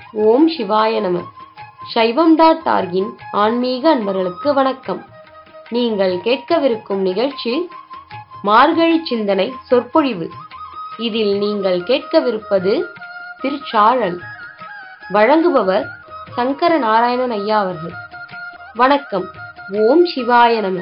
ஓம் சிவாய நம சைவம் டாட் ஆர்கின் ஆன்மீக அன்பர்களுக்கு வணக்கம் நீங்கள் கேட்கவிருக்கும் நிகழ்ச்சி மார்கழி சிந்தனை சொற்பொழிவு இதில் நீங்கள் கேட்கவிருப்பது திருச்சாழல் வழங்குபவர் சங்கர நாராயணன் ஐயா அவர்கள் வணக்கம் ஓம் சிவாய நம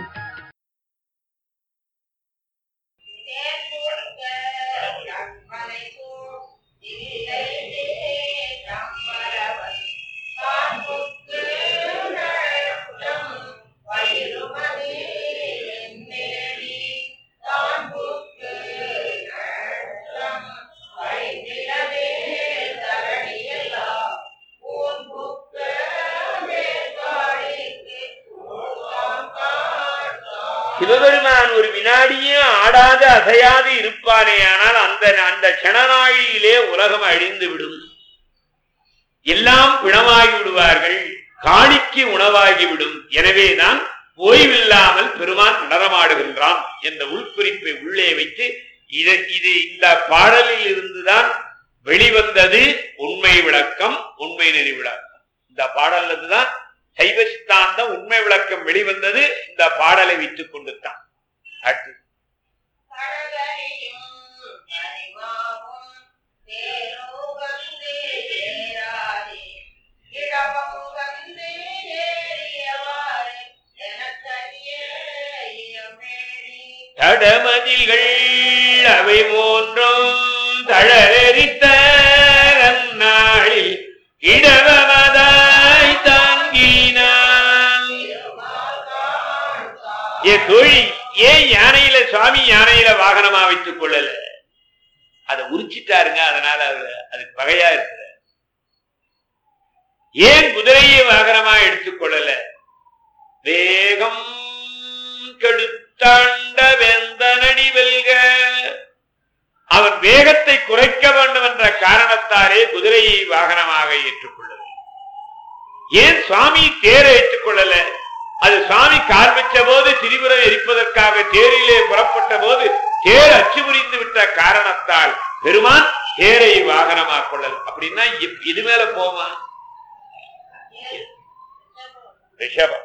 சிவபெருமான் ஒரு வினாடியும் ஆடாது அசையாது இருப்பானே ஆனால் அந்த அந்த கணநாழியிலே உலகம் அழிந்து விடும் எல்லாம் பிணமாகி விடுவார்கள் காணிக்கு உணவாகிவிடும் எனவேதான் ஓய்வில்லாமல் பெருமான் நடனமாடுகின்றான் என்ற உள்குறிப்பை உள்ளே வைத்து இது இது இந்த பாடலில் இருந்துதான் வெளிவந்தது உண்மை விளக்கம் உண்மை நெறி விளக்கம் இந்த பாடல்ல இருந்துதான் சைவ சித்தாந்த உண்மை விளக்கம் வெளிவந்தது இந்த பாடலை வைத்துக் கொண்டு தான் அடுத்து தடமதில்கள் அவை மூன்றும் தழலெரித்த நாளில் இடவமதாய் தாங்கினான் ஏ தோழி ஏன் யானையில சுவாமி யானையில வாகனமா வைத்துக் கொள்ளல அதை உரிச்சிட்டாருங்க அதனால அதுல அது பகையா இருக்கிற ஏன் குதிரையை வாகனமா எடுத்துக்கொள்ளல வேகம் கெடுத்தாண்ட வெந்தனடி வெல்க அவன் வேகத்தை குறைக்க வேண்டும் என்ற காரணத்தாலே குதிரையை வாகனமாக ஏற்றுக்கொள்ளவில்லை ஏன் சுவாமி தேரை ஏற்றுக்கொள்ளல அது சுவாமி கால் வச்ச போது திரிபுரம் எரிப்பதற்காக தேரிலே புறப்பட்ட போது தேர் அச்சு புரிந்து விட்ட காரணத்தால் பெருமான் தேரை வாகனமாக கொள்ளல அப்படின்னா இப்- இது மேல போவான் ரிஷபம்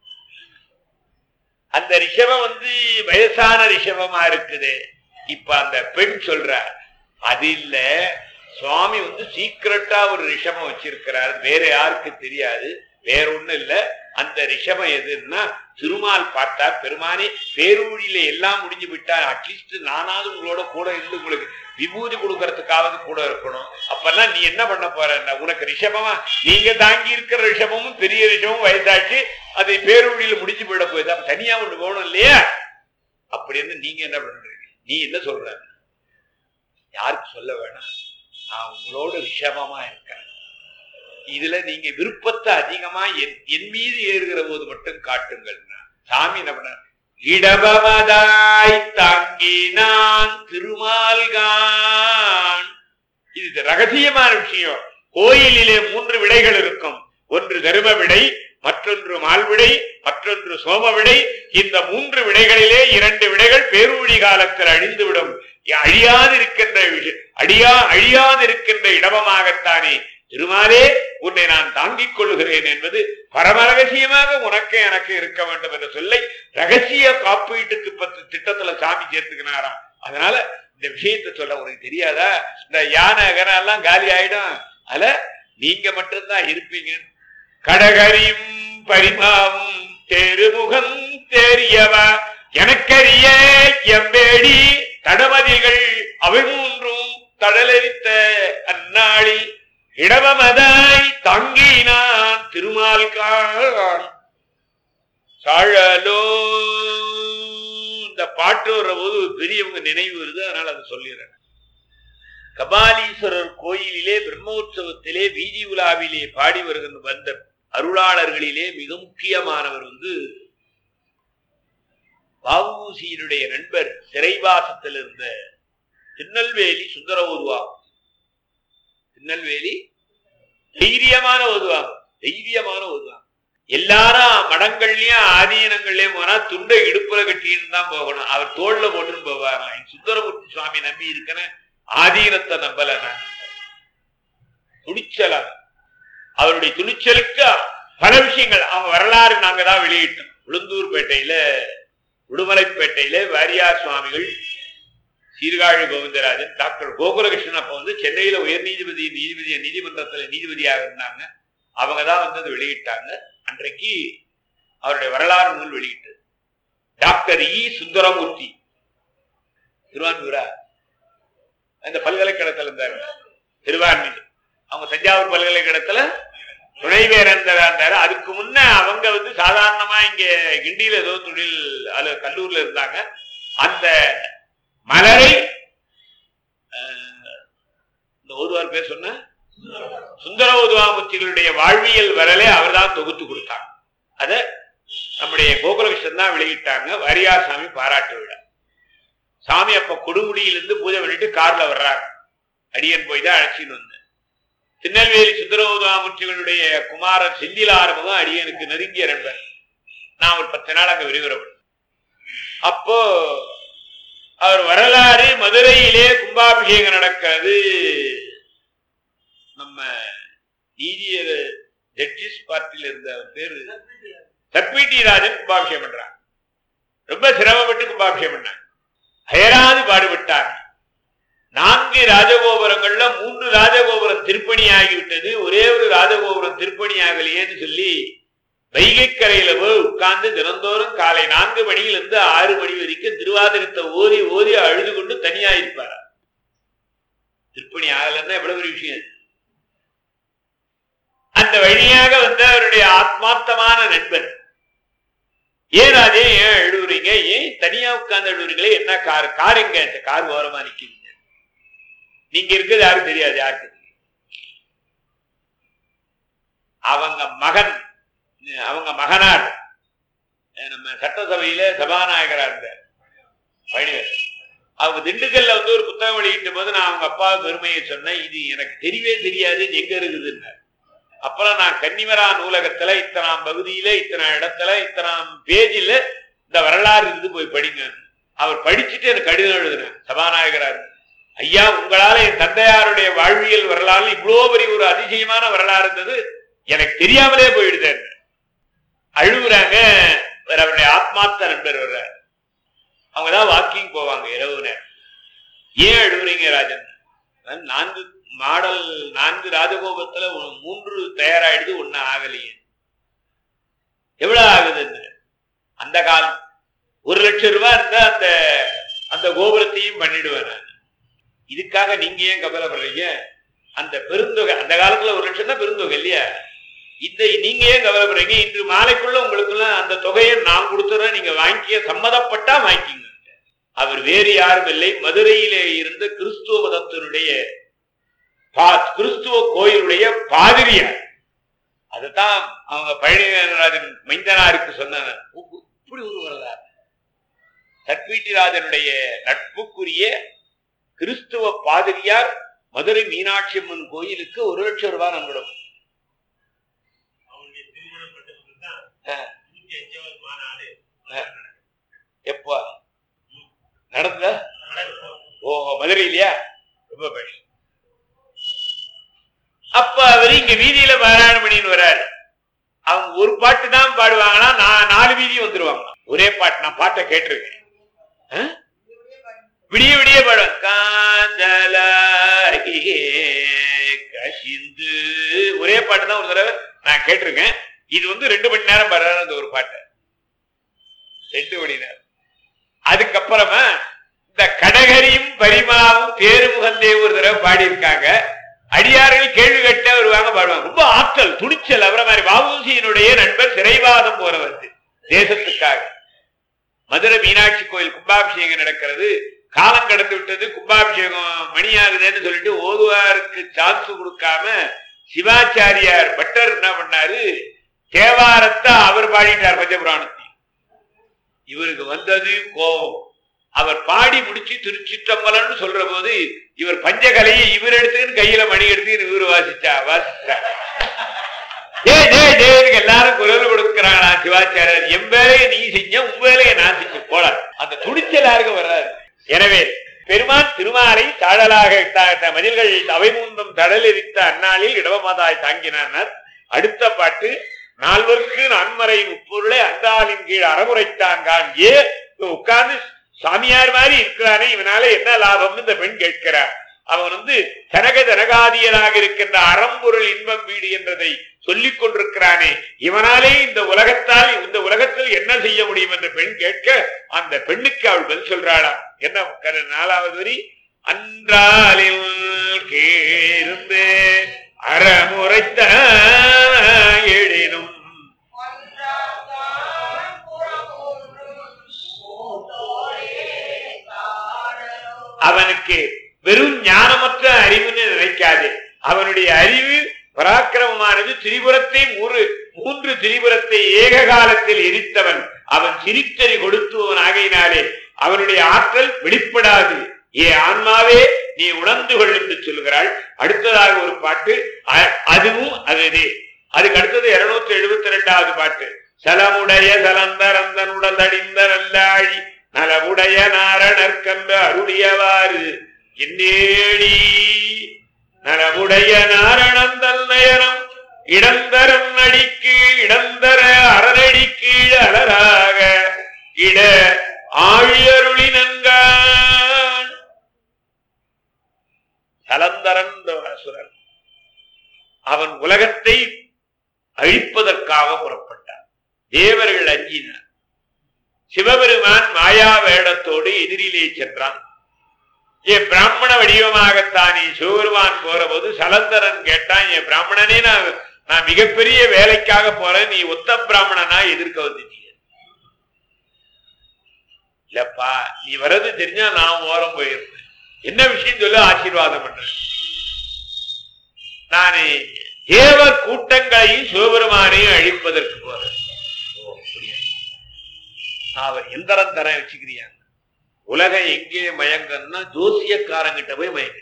அந்த ரிஷபம் வந்து வயசான ரிஷபமா இருக்குது இப்ப அந்த பெண் சொல்ற அது இல்ல சுவாமி வந்து சீக்கிரட்டா ஒரு ரிஷபம் வச்சிருக்கிறார் வேற யாருக்கு தெரியாது வேற ஒண்ணும் இல்ல அந்த ரிஷபம் எதுன்னா திருமால் பார்த்தா பெருமானே பேரூழியில எல்லாம் முடிஞ்சு விட்டா அட்லீஸ்ட் நானாவது உங்களோட கூட இருந்து உங்களுக்கு விபூதி கொடுக்கறதுக்காவது கூட இருக்கணும் அப்பன்னா நீ என்ன பண்ண போற உனக்கு ரிஷபமா நீங்க தாங்கி இருக்கிற ரிஷபமும் பெரிய ரிஷபமும் வயசாச்சு அது பேரூழியில முடிச்சு போயிட போகுது அப்ப தனியா ஒண்ணு வேணும் இல்லையா அப்படின்னு நீங்க என்ன பண்றீங்க நீ என்ன சொல்ற யாருக்கு சொல்ல வேணாம் நான் உங்களோட ரிஷபமா இருக்கேன் இதுல நீங்க விருப்பத்தை அதிகமா என் என் மீது ஏறுகிற போது மட்டும் காட்டுங்கள் சாமி என்ன பண்ண இடபமதாய் தாங்கினான் திருமால்கான் இது ரகசியமான விஷயம் கோயிலிலே மூன்று விடைகள் இருக்கும் ஒன்று தரும விடை மற்றொன்று மால்விடை மற்றொன்று சோம விடை இந்த மூன்று விடைகளிலே இரண்டு விடைகள் பேரூழி காலத்தில் அழிந்துவிடும் அழியாதிருக்கின்ற விஷ- அழியா அழியாதிருக்கின்ற இடமமாகத்தானே திருமாலே உன்னை நான் தாங்கிக் கொள்ளுகிறேன் என்பது பரம ரகசியமாக உனக்கு எனக்கு இருக்க வேண்டும் என்ற சொல்லை ரகசிய காப்பீட்டுக்கு பத்து திட்டத்துல சாமி சேர்த்துக்கினாராம் அதனால இந்த விஷயத்தை சொல்ல உனக்கு தெரியாதா இந்த யானை கன எல்லாம் காலி ஆயிடும் அதுல நீங்க மட்டும்தான் இருப்பீங்க கடகரியும் பரிமாவும் தெருமுகம் தெரியவா எனக்கரிய எம்பேடி தடமதிகள் அவை மூன்றும் தடலரித்த அந்நாளி இடவமதாய் தங்கினான் திருமால்கான் சாழலோ இந்த பாட்டு வர்ற போது பெரியவங்க நினைவு வருது அதனால அதை சொல்லிடுறேன் கபாலீஸ்வரர் கோயிலிலே பிரம்மோற்சவத்திலே வீதி உலாவிலே பாடி வருகின்ற வந்த அருளாளர்களிலே மிக முக்கியமானவர் வந்து பாபுசியினுடைய நண்பர் சிறைவாசத்தில் இருந்த திருநெல்வேலி சுந்தர ஓதுவாகும் திருநெல்வேலி தைரியமான ஓதுவாங்க தைரியமான ஓதுவாங்க எல்லாரும் மடங்கள்லயும் ஆதீனங்கள்லயும் போனா துண்டை இடுப்புல கட்டின்னு தான் போகணும் அவர் தோல்ல போட்டுன்னு போவாராம் என் சுந்தரமூர்த்தி சுவாமி நம்பி இருக்கன ஆதீனத்தை நம்பல நான் துணிச்சலா அவருடைய துணிச்சலுக்கு பல விஷயங்கள் அவங்க வரலாறு நாங்க தான் வெளியிட்டோம் உளுந்தூர்பேட்டையில உடுமலைப்பேட்டையில வாரியார் சுவாமிகள் சீர்காழி கோவிந்தராஜன் டாக்டர் கோகுலகிருஷ்ணன் அப்ப வந்து சென்னையில உயர் நீதிபதி நீதிபதி நீதிமன்றத்துல நீதிபதியாக இருந்தாங்க அவங்க தான் வந்து அதை வெளியிட்டாங்க அன்றைக்கு அவருடைய வரலாறு நூல் வெளியிட்டது டாக்டர் இ சுந்தரமூர்த்தி திருவான்மூரா அந்த பல்கலைக்கழகத்துல இருந்தாரு திருவான்மூர் அவங்க தஞ்சாவூர் பல்கலைக்கழகத்துல துணைவேரந்தரா இருந்தாரு அதுக்கு முன்ன அவங்க வந்து சாதாரணமா இங்க கிண்டியில ஏதோ தொழில் அது கல்லூர்ல இருந்தாங்க அந்த மலரை அஹ், இந்த ஓதுவார் பேர் சொன்ன சுந்தர ஓதுவாமூர்த்திகளுடைய வாழ்வியல் வரலை அவர்தான் தொகுத்து கொடுத்தாங்க அத நம்முடைய கோகுலகிருஷ்ணன் தான் வெளியிட்டாங்க வாரியார் சாமி பாராட்டு விழா சாமி அப்ப கொடுமுடியிலிருந்து பூஜை பண்ணிட்டு கார்ல வர்றாங்க அடியன் போய் தான் அழைச்சின்னு வந்தேன் திருநெல்வேலி சுந்தரோதாமூர்த்திகளுடைய குமாரர் செந்தில் ஆரம்பம் அடியனுக்கு நெருங்கிய நண்பர் நான் ஒரு பத்து நாள் அங்க விரிவுறப்படும் அப்போ அவர் வரலாறு மதுரையிலே கும்பாபிஷேகம் நடக்கிறது நம்ம நீதியர் ஜட்ஜிஸ் பார்ட்டில இருந்த அவர் பேரு சத்மிடி ராஜன் கும்பாபிஷேகம் பண்றாங்க ரொம்ப சிரமப்பட்டு கும்பாபிஷேகம் பண்ணாங்க அயராது பாடுபட்டாங்க நான்கு ராஜகோபுரங்கள்ல மூன்று ராஜகோபுரம் திருப்பணி ஆகிவிட்டது ஒரே ஒரு ராஜகோபுரம் திருப்பணி ஆகலையேன்னு சொல்லி வைகைக்கரையில போய் உட்கார்ந்து தினந்தோறும் காலை நான்கு மணியிலிருந்து ஆறு மணி வரைக்கும் திருவாதிரத்தை ஓதி ஓதி அழுது கொண்டு தனியா இருப்பார் திருப்பணி ஆகலைன்னா எவ்வளவு பெரிய விஷயம் அது. அந்த வழியாக வந்து அவருடைய ஆத்மார்த்தமான நண்பர் ஏன் ராஜே ஏன் எழுதுறீங்க ஏன் தனியா உட்கார்ந்து எழுதுறீங்களே என்ன கார் கார் எங்க இந்த கார் ஓரமா நிக்குதுங்க நீங்க இருக்கிறது யாரும் தெரியாது யாருக்கு தெரியும்? அவங்க மகன் அவங்க மகனார் நம்ம சட்டசபையில சபாநாயகரா இருந்தார் பழனிவர் அவங்க திண்டுக்கல்ல வந்து ஒரு புத்தகம் வெளியிட்ட போது நான் அவங்க அப்பா பெருமையை சொன்னேன் இது எனக்கு தெரியவே தெரியாது இது எங்க இருக்குதுன்னு அப்புறம் நான் கன்னிமரா நூலகத்துல இத்தனாம் பகுதியில இத்தனை இடத்துல இத்தனாம் பேஜில் இந்த வரலாறு இருந்து போய் படிங்க அவர் படிச்சுட்டு எனக்கு கடிதம் எழுதுனேன் சபாநாயகரா இருந்து. ஐயா உங்களால என் தந்தையாருடைய வாழ்வியல் வரலாறு இவ்வளோ பெரிய ஒரு அதிசயமான வரலாறு இருந்தது எனக்கு தெரியாமலே போயிடுதேன் அழுகுறாங்க வேற அவருடைய ஆத்மார்த்த நண்பர் வர்றார் அவங்கதான் வாக்கிங் போவாங்க இரவு நேரம் ஏன் அழுகுறீங்க ராஜன் நான் நான்கு மாடல் நான்கு ராஜகோபத்துல ஒரு மூன்று தயாராயிடுது ஒண்ணு ஆகலையே எவ்வளவு ஆகுதுன்னு அந்த காலம் ஒரு லட்சம் ரூபாய் இருந்தா அந்த அந்த கோபுரத்தையும் பண்ணிடுவேன் நான் இதுக்காக நீங்க ஏன் கவலைப்படுறீங்க அந்த பெருந்தொகை அந்த காலத்துல ஒரு லட்சம் தான் பெருந்தொகை இல்லையா இந்த நீங்க ஏன் கவலைப்படுறீங்க இன்று மாலைக்குள்ள உங்களுக்குள்ள அந்த தொகையை நான் கொடுத்துறேன் நீங்க வாங்கிக்க சம்மதப்பட்டா வாங்கிக்கிங்க அவர் வேறு யாரும் இல்லை மதுரையிலே இருந்த கிறிஸ்துவ மதத்தினுடைய பா- கிறிஸ்துவ கோயிலுடைய பாதிரியார் அதுதான் அவங்க பழனிராஜன் மைந்தனாருக்கு சொன்னாங்க உப்பு- இப்படி ஒரு வரலாறு சத்வீட்டிராஜனுடைய நட்புக்குரிய கிறிஸ்துவ பாதிரியார் மதுரை மீனாட்சி அம்மன் கோயிலுக்கு ஒரு லட்சம் ரூபாய் நம்மிடம் அவனுடைய திருமண மண்டபத்தில் தான் ஆ. நூத்தி அஞ்சாவது மாநாடு எப்போ நடந்ததா நடக்கும். ஓ மதுரை இல்லையா ரொம்ப பேஷ் அப்ப அவரு இங்க வீதியில பாராயணம் பண்ணின்னு வர்றாரு அவங்க ஒரு பாட்டு தான் பாடுவாங்கன்னா நான் நாலு வீதி வந்துருவாங்க ஒரே பாட்டு நான் பாட்டை கேட்டிருக்கேன் ஆ? விடிய விடிய பாடும் காஞ்சலாகியே கசிந்து ஒரே பாட்டு தான் ஒரு தடவை நான் கேட்டிருக்கேன் இது வந்து ரெண்டு மணி நேரம் பாடுறாரு அந்த ஒரு பாட்டை ரெண்டு மணி நேரம் அதுக்கப்புறமா இந்த கடகரியும் பரிமாவும் தேருமுகந்தே ஒரு தடவை பாடியிருக்காங்க அடியார்கள் கேள்வி கேட்ட வருவாங்க பாடுவாங்க ரொம்ப ஆற்றல் துணிச்சல் அவரை மாதிரி வாவூசியினுடைய நண்பர் சிறைவாதம் போறவர் தேசத்துக்காக மதுரை மீனாட்சி கோயில் கும்பாபிஷேகம் நடக்கிறது காலம் கடந்து விட்டது கும்பாபிஷேகம் மணியாகுதுன்னு சொல்லிட்டு ஓதுவாருக்கு சான்ஸ் கொடுக்காம சிவாச்சாரியார் பட்டர் என்ன பண்ணாரு தேவாரத்தை அவர் பாடிட்டார் பஞ்சபுராணத்தை இவருக்கு வந்தது கோபம் அவர் பாடி முடிச்சு திருச்சிற்றம்பலம்னு சொல்ற போது இவர் பஞ்சகலையை இவர் எடுத்துக்கின்னு கையில மணி எடுத்துக்கின்னு இவர் வாசிச்சா வாசிச்சா ஏ ஜே ஜெயனுக்கு எல்லாரும் குரல் கொடுக்கிறாங்களா சிவாச்சாரியர் என் வேலையை நீ செஞ்ச உன் வேலையை நான் செஞ்சு போல அந்த துணிச்சல் யாருக்கும் வராது எனவே பெருமான் திருமாலை தாழலாக த- த- மதில்கள் அவை மூன்றும் தடலெரித்த அந்நாளில் இடவமாதாய் தாங்கினார் அடுத்த பாட்டு நால்வருக்கு நன்மறை முப்பொருளை அந்தாலின் கீழ் அறமுறைத்தான் கான் ஏ உட்கார்ந்து சாமியார் மாதிரி இருக்கிறானே இவனால என்ன லாபம்னு இந்த பெண் கேட்கிறார் அவன் வந்து தனக தனகாதியனாக இருக்கின்ற அறம்பொருள் இன்பம் வீடு என்றதை சொல்லிக் கொண்டிருக்கிறானே இவனாலே இந்த உலகத்தால் இந்த உலகத்தில் என்ன செய்ய முடியும் என்று பெண் கேட்க அந்த பெண்ணுக்கு அவள் பதில் சொல்றாளாம் என்ன கரு- நாலாவது வரி அன்றாலில் கேருந்து அறமுறைத்த எழினும் அவனுக்கு வெறும் ஞானமற்ற அறிவுன்னு நினைக்காதே அவனுடைய அறிவு பராக்கிரமமானது திரிபுரத்தை மூன்று மூன்று திரிபுரத்தை ஏக காலத்தில் எரித்தவன் அவன் சிரித்தறி கொடுத்துவன் ஆகையினாலே அவனுடைய ஆற்றல் வெளிப்படாது ஏ ஆன்மாவே நீ உணர்ந்து கொள் என்று சொல்கிறாள் அடுத்ததாக ஒரு பாட்டு அ- அதுவும் அதுவே அதுக்கு அடுத்தது இருநூத்தி எழுபத்தி ரெண்டாவது பாட்டு சலமுடைய சலந்தரந்தன் உடல் அடிந்த நல்லாழி நலமுடைய நாரணற்கன்ற அருளியவாறு என்னேடி நலமுடைய நாரணந்தல் நயனம் இடந்தரம் நடிக்கு இடந்தர அரணடிக்கு அலராக இட ஆழியருளி நன்கான் சலந்தரன் அசுரன் அவன் உலகத்தை அழிப்பதற்காக புறப்பட்டான் தேவர்கள் அஞ்சினார் சிவபெருமான் மாயா வேடத்தோடு எதிரிலே சென்றான் என் பிராமண வடிவமாகத்தானே சிவபெருமான் போற போது சலந்தரன் கேட்டான் என் பிராமணனே நான் நான் மிகப்பெரிய வேலைக்காக போறேன் நீ ஒத்த பிராமணனா எதிர்க்க வந்துட்டீங்க இல்லப்பா நீ வர்றது தெரிஞ்சா நான் ஓரம் போயிருப்பேன் என்ன விஷயம் சொல்லி ஆசீர்வாதம் பண்றேன் நானே தேவர் கூட்டங்களையும் சிவபெருமானையும் அழிப்பதற்கு போறேன் ஓ, அப்படியா? அவர் எந்திரம் தர வச்சுக்கிறியா உலகம் எங்கே மயங்கன்னா ஜோசியக்காரங்கிட்ட போய் மயங்க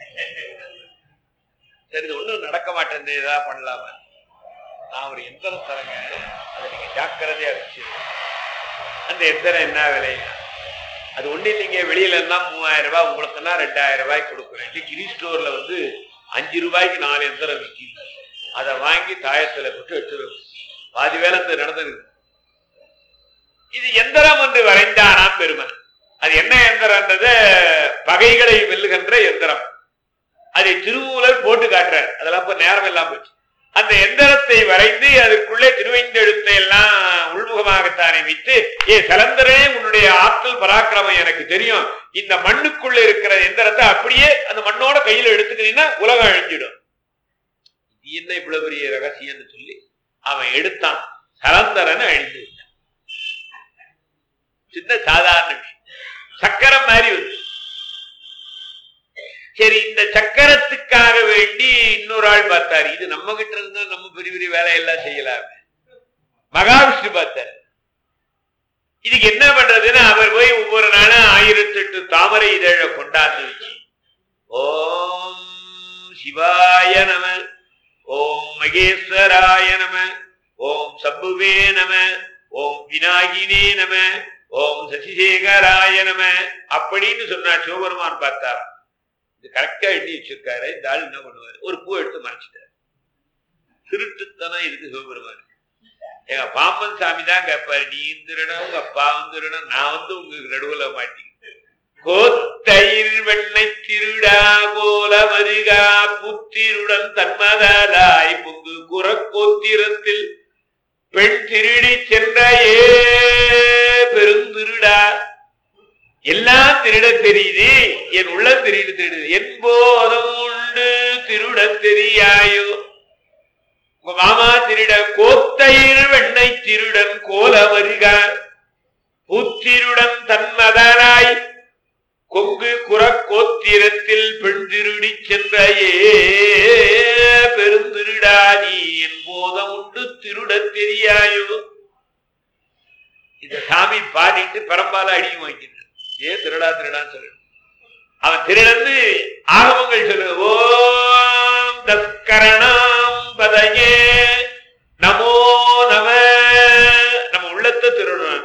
சரி இது ஒண்ணும் நடக்க மாட்டேன் ஏதா பண்ணலாமா நான் ஒரு எந்திரம் தரங்க அதை நீங்க ஜாக்கிரதையா வச்சு அந்த எந்திரம் என்ன விலை அது ஒண்ணு இல்லைங்க வெளியில இருந்தா மூவாயிரம் ரூபாய் உங்களுக்குன்னா ரெண்டாயிரம் ரூபாய் கொடுக்குறேன் இன்னைக்கு கிரி ஸ்டோர்ல வந்து அஞ்சு ரூபாய்க்கு நாலு எந்திரம் விற்கிது அதை வாங்கி தாயத்துல போட்டு வச்சிருவோம் பாதி வேலை இந்த நடந்தது இது எந்திரம் என்று வரைந்தானாம் பெருமன் அது என்ன எந்திரம்ன்றது பகைகளை வெல்லுகின்ற எந்திரம் அதை திருமூலர் போட்டு காட்டுறார் அதெல்லாம் இப்ப நேரம் எல்லாம் போச்சு அந்த எந்திரத்தை வரைந்து அதுக்குள்ளே திருவைந்தெழுத்தை எல்லாம் உள்முகமாகத்தானே வைத்து ஏ சலந்தரனே உன்னுடைய ஆற்றல் பராக்கிரமம் எனக்கு தெரியும் இந்த மண்ணுக்குள்ள இருக்கிற எந்திரத்தை அப்படியே அந்த மண்ணோட கையில எடுத்துக்கிட்டீங்கன்னா உலகம் அழிஞ்சிடும் இது என்ன இவ்வளவு பெரிய ரகசியம்னு சொல்லி அவன் எடுத்தான் சலந்தரனை அழிந்து விட்டான் சின்ன சாதாரண விஷயம் சக்கரம் மாதிரி வந்து சரி இந்த சக்கரத்துக்காக வேண்டி இன்னொரு ஆள் பார்த்தாரு இது நம்ம கிட்ட இருந்தா நம்ம பெரிய பெரிய வேலையெல்லாம் செய்யலாமே மகாவிஷ்ணு பார்த்தாரு இதுக்கு என்ன பண்றதுன்னு அவர் போய் ஒவ்வொரு நாளும் ஆயிரத்தி எட்டு தாமரை இதழ கொண்டாந்து வச்சு ஓம் சிவாய நம ஓம் மகேஸ்வராய நம ஓம் சம்புவே நம ஓம் விநாயகினே நம ஓம் சசிசேகராய நம அப்படின்னு சொன்னா சிவபெருமான் பார்த்தாராம் இது கரெக்டா எழுதி வச்சிருக்காரு இந்த ஆள் என்ன பண்ணுவாரு ஒரு பூ எடுத்து மறைச்சிட்டாரு திருட்டுத்தனம் இருக்கு சிவபெருமான் எங்க பாம்பன் சாமி தான் கேட்பாரு நீ திருடம் உங்க அப்பா திருடம் நான் வந்து உங்க நடுவுல மாட்டேன் கோத்தயிர் வெண்ணை திருடா கோல வருகா புத்திருடன் தன்மதாலாய் பொங்கு குறக்கோத்திரத்தில் பெண் திருடி சென்ற ஏ பெருந்திருடா எல்லாம் திருட தெரியுது என் உள்ளம் திருடு திருடுது என் போதும் உண்டு திருட தெரியாயோ உங்க மாமா திருட கோத்தையில் வெண்ணை திருடன் கோல வருகார் புத்திருடன் தன்மதனாய் கொங்கு குறக்கோத்திரத்தில் பெண் திருடி சென்ற ஏ பெருந்திருடா நீ என் போதம் உண்டு திருட தெரியாயோ இந்த சாமி பாடிட்டு பெரம்பால அடியும் வாங்கினார் ஏன் திருடா திருடான்னு சொல்லு அவன் திருடந்து ஆகமங்கள் சொல்லு ஓம் தஸ்கரணாம் பதயே நமோ நம நம்ம உள்ளத்தை திருடணும்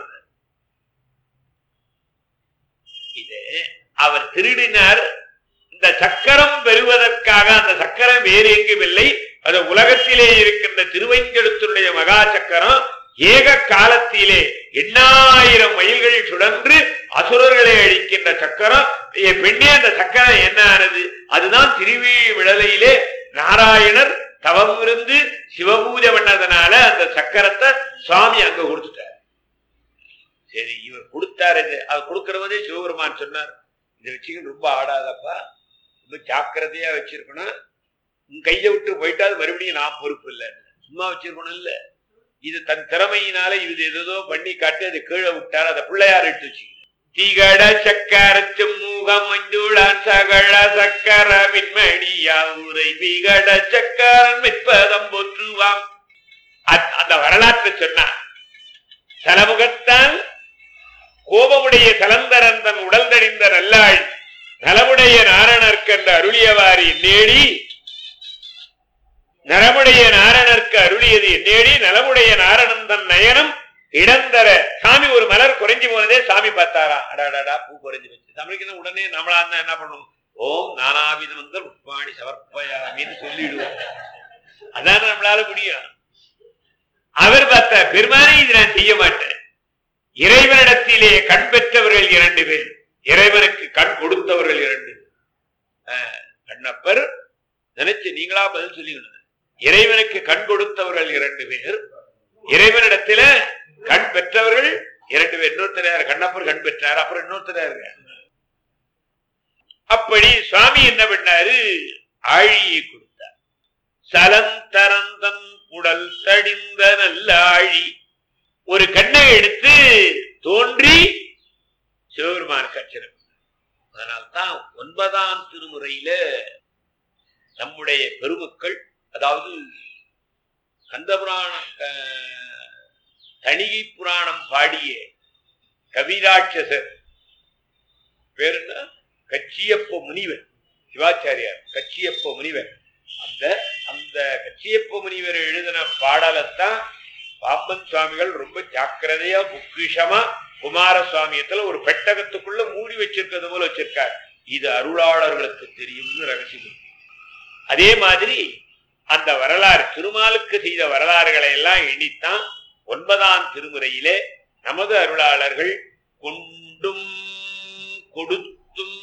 இது அவர் திருடினார் இந்த சக்கரம் பெறுவதற்காக அந்த சக்கரம் வேறு எங்கும் இல்லை அது உலகத்திலே இருக்கின்ற திருவைஞ்செழுத்துடைய மகா சக்கரம் ஏக காலத்திலே எண்ணாயிரம் மைல்கள் சுழன்று அசுரர்களை அழிக்கின்ற சக்கரம் ஏ பெண்ணே அந்த சக்கரம் என்ன ஆனது அதுதான் திருவி விடலையிலே நாராயணர் தவம் இருந்து சிவபூஜை பண்ணதுனால அந்த சக்கரத்தை சுவாமி அங்க கொடுத்துட்டார் சரி இவர் கொடுத்தாரு இது அது கொடுக்கறவதே சிவபெருமான் சொன்னார் இதை வச்சுக்கிட்டு ரொம்ப ஆடாதப்பா ரொம்ப ஜாக்கிரதையா வச்சிருக்கணும் உன் கையை விட்டு போயிட்டா அது மறுபடியும் நான் பொறுப்பு இல்லை சும்மா வச்சிருக்கணும் இல்ல இது தன் திறமையினால இது ஏதோ பண்ணி காட்டி அது கீழே விட்டார் அதை பிள்ளையார் எடுத்து வச்சு திகட சக்கர செம்மூகம் மஞ்சுளான் சகல சக்கர மின்மணியா உரை விகட சக்கரன் மிற்பதம் போற்றுவாம் அ- அந்த வரலாற்றை சொன்னார் சலமுகத்தான் கோபமுடைய கலந்தரன் தன் உடல் தடிந்த நல்லாள் நலமுடைய நாரணர்க்கென்ற அருளியவாரி நேடி நலமுடைய நாரணர்க்கு அருளியது நேடி நலமுடைய நாரணன் தன் நயனம் இடந்தர சாமி ஒரு மலர் குறைஞ்சு போனதே சாமி பார்த்தாரா அடாடாடா பூ குறைஞ்சு வச்சு தமிழுக்கு உடனே நம்மளா இருந்தா என்ன பண்ணும் ஓம் நானாவித வந்தல் உட்பாணி சமர்ப்பயாமின்னு சொல்லிடுவோம் அதான் நம்மளால முடியும் அவர் பார்த்த பெருமானே இது நான் செய்ய மாட்டேன் இறைவனிடத்திலே கண் பெற்றவர்கள் இரண்டு பேர் இறைவனுக்கு கண் கொடுத்தவர்கள் இரண்டு பேர். ஆஹ், கண்ணப்பர் நினைச்சு நீங்களா பதில் சொல்லிக்கணும் இறைவனுக்கு கண் கொடுத்தவர்கள் இரண்டு பேர் இறைவனிடத்தில கண் பெற்றவர்கள் இரண்டு பேர் இன்னொருத்தர் யார் கண்ணப்பர் கண் பெற்றார் அப்புறம் இன்னொருத்தர் யாருங்க அப்படி சுவாமி என்ன பண்ணாரு ஆழியை கொடுத்தார் சலந்தரந்தன் உடல் தடிந்த நல்ல ஆழி ஒரு கண்ணை எடுத்து தோன்றி சிவபெருமானுக்கு அர்ச்சனை பண்ணார். அதனால்தான் ஒன்பதாம் திருமுறையில நம்முடைய பெருமக்கள் அதாவது கந்தபுராண அஹ், தணிகை புராணம் பாடிய கவிராட்சசர் பேர் என்ன கச்சியப்ப முனிவர் சிவாச்சாரியார் கச்சியப்ப முனிவர் அந்த அந்த கச்சியப்ப முனிவர் எழுதின பாடலைத்தான் பாம்பன் சுவாமிகள் ரொம்ப ஜாக்கிரதையா பொக்கிஷமா குமார சுவாமியத்துல ஒரு பெட்டகத்துக்குள்ள மூடி வச்சிருக்கிறது போல வச்சிருக்கார் இது அருளாளர்களுக்கு தெரியும்னு ரகசியம் அதே மாதிரி அந்த வரலாறு திருமாலுக்கு செய்த வரலாறுகளை எல்லாம் எண்ணித்தான் ஒன்பதாம் திருமுறையிலே நமது அருளாளர்கள் கொண்டும் கொடுத்தும்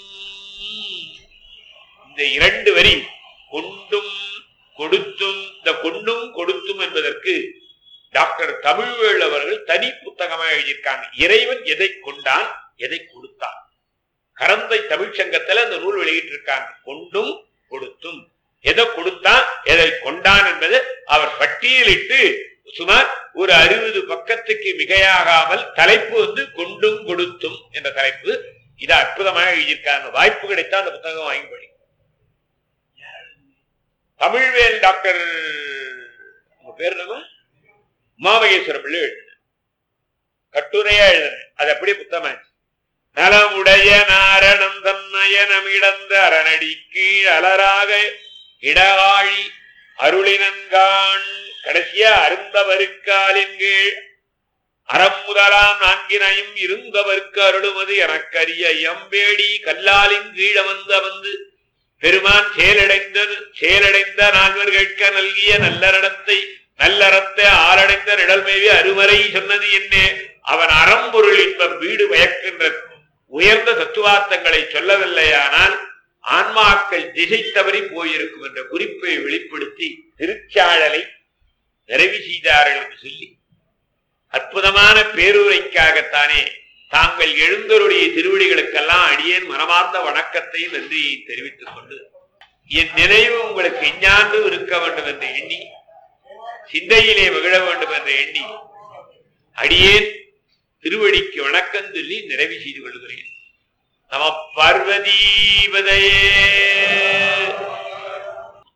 இந்த இரண்டு வரி கொண்டும் கொடுத்தும் இந்த கொண்டும் கொடுத்தும் என்பதற்கு டாக்டர் தமிழ்வேள் அவர்கள் தனி புத்தகமாக எழுதியிருக்காங்க இறைவன் எதை கொண்டான் எதை கொடுத்தான் கரந்தை தமிழ்ச்சங்கத்துல அந்த நூல் வெளியிட்டிருக்காங்க கொண்டும் கொடுத்தும் எதை கொடுத்தான் எதை கொண்டான் என்பது அவர் பட்டியலிட்டு சுமார் ஒரு அறுபது பக்கத்துக்கு மிகையாகாமல் தலைப்பு வந்து கொண்டும் கொடுத்தும் என்ற தலைப்பு இது அற்புதமாக எழுதியிருக்காங்க வாய்ப்பு கிடைத்தா அந்த புத்தகம் வாங்கி படி தமிழ்வேல் டாக்டர் உங்க பேர் என்ன உமாமகேஸ்வர பிள்ளை எழுதின கட்டுரையா எழுதின அது அப்படியே புத்தகமாச்சு நலமுடைய நாரணம் தன்னயனம் இடந்த அரணடி கீழ் அலராக இடகாழி அருளினன்கான் கடைசியா அருந்தவருக்காலின் கீழ் அறம் முதலாம் நான்கினையும் இருந்தவர்க்கு அருளுமது எனக்கரிய எம்பேடி கல்லாலின் கீழ வந்து வந்து பெருமான் செயலடைந்த செயலடைந்த நால்வர் கேட்க நல்கிய நல்லறடத்தை நல்லறத்தை ஆரடைந்த நிழல்மேவி அருமறை சொன்னது என்னே அவன் அறம்பொருள் இன்பம் வீடு பயக்கின்ற உயர்ந்த தத்துவார்த்தங்களை சொல்லவில்லையானால் ஆன்மாக்கள் திசை தவறி போயிருக்கும் என்ற குறிப்பை வெளிப்படுத்தி திருச்சாழலை நிறைவு செய்தார்கள் என்று சொல்லி அற்புதமான பேருரைக்காகத்தானே தாங்கள் எழுந்தருடைய திருவடிகளுக்கெல்லாம் அடியேன் மனமார்ந்த வணக்கத்தையும் நன்றியையும் தெரிவித்துக் கொண்டு என் நினைவு உங்களுக்கு எஞ்ஞாண்டு இருக்க வேண்டும் என்று எண்ணி சிந்தையிலே மகிழ வேண்டும் என்று எண்ணி அடியேன் திருவடிக்கு வணக்கம் சொல்லி நிறைவு செய்து கொள்கிறேன் நம பார்வதீபதையே